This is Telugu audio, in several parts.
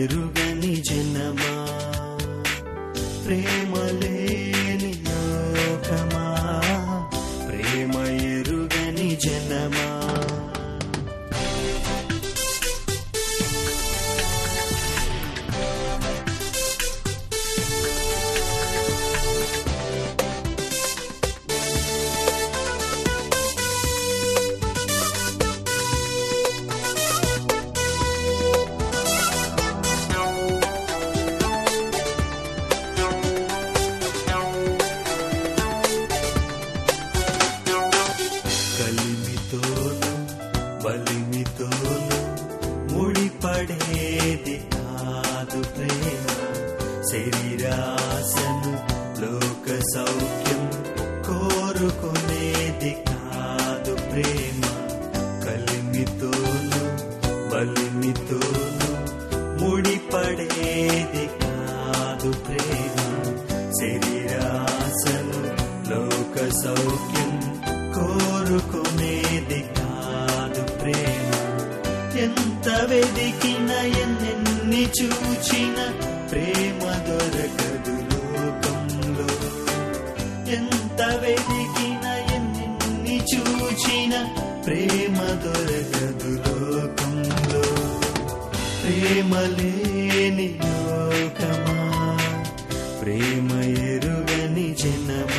ఎరుగని జనమా ప్రేమ లేని లోకమా ప్రేమ ఎరుగని జనమా కలిమితోను బలిమితోను ముడిపడేది కాదు ప్రేమ శరీరాసను లోక సౌఖ్యం కోరుకునేది కాదు ప్రేమ కలిమితోను బలిమితోను ముడిపడేది కాదు ప్రేమ శరీరాసను లోక సౌఖ్యం కోరుకునేది కాదు ప్రేమ ఎంత వెదికిన ఎన్నెన్ని చూచిన ప్రేమ దొరకదు లోకంలో ఎంత వెదికిన ఎన్నెన్ని చూచిన ప్రేమ దొరకదు లోకంలో ప్రేమ లేని లోకమా ప్రేమ ఎరుగని జనమా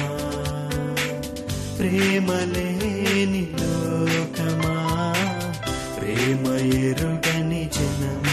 ప్రేమ లేని లోకమా ప్రేమ ఎరుగని జనమా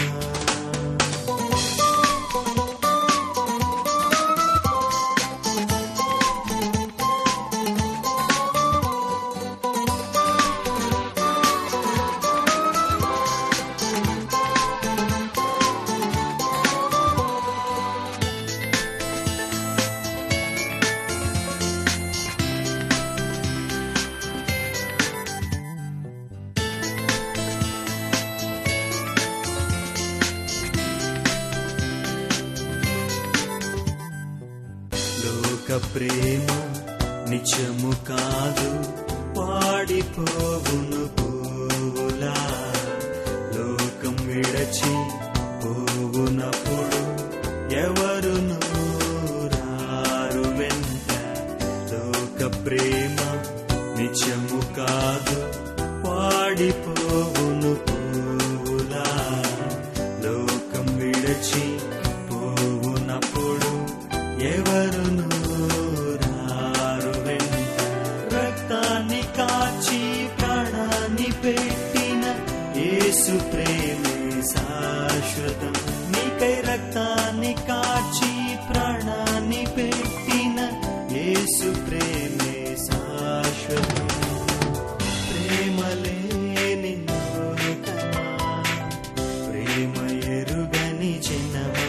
లోక ప్రేమ నిజము కాదు పాడిపోవును పూలా లోకం విడచి పోవునప్పుడు ఎవరును రారు వెంట లోక ప్రేమ నిజము కాదు పాడిపోవును పూలా లోకం విడచి పోవునప్పుడు ఎవరును రారు వెంట రక్తాన్ని కాచి ప్రాణాన్ని పెట్టిన యేసు ప్రేమే శాశ్వతం నీకై రక్తాన్ని కాచి ప్రాణాన్ని పెట్టిన యేసు ప్రేమే శాశ్వతం ప్రేమ లేని లోకమా ప్రేమ ఎరుగని జనమా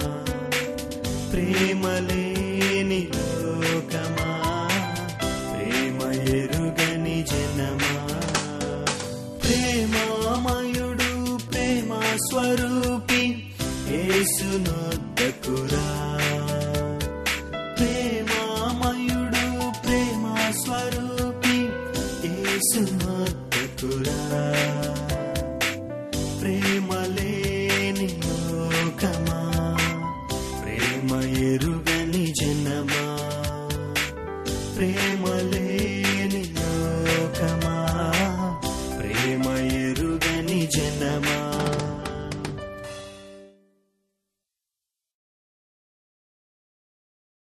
ప్రేమ లేని లోకమా ప్రేమ ఎరుగని జనమా ప్రేమామయుడు ప్రేమ స్వరూపి యేసునొద్దకురా ప్రేమామయుడు ప్రేమ స్వరూపి యేసునొద్దకురా ప్రేమ లేని లోకమా ప్రేమ ఎరుగని జనమా ప్రేమ లేని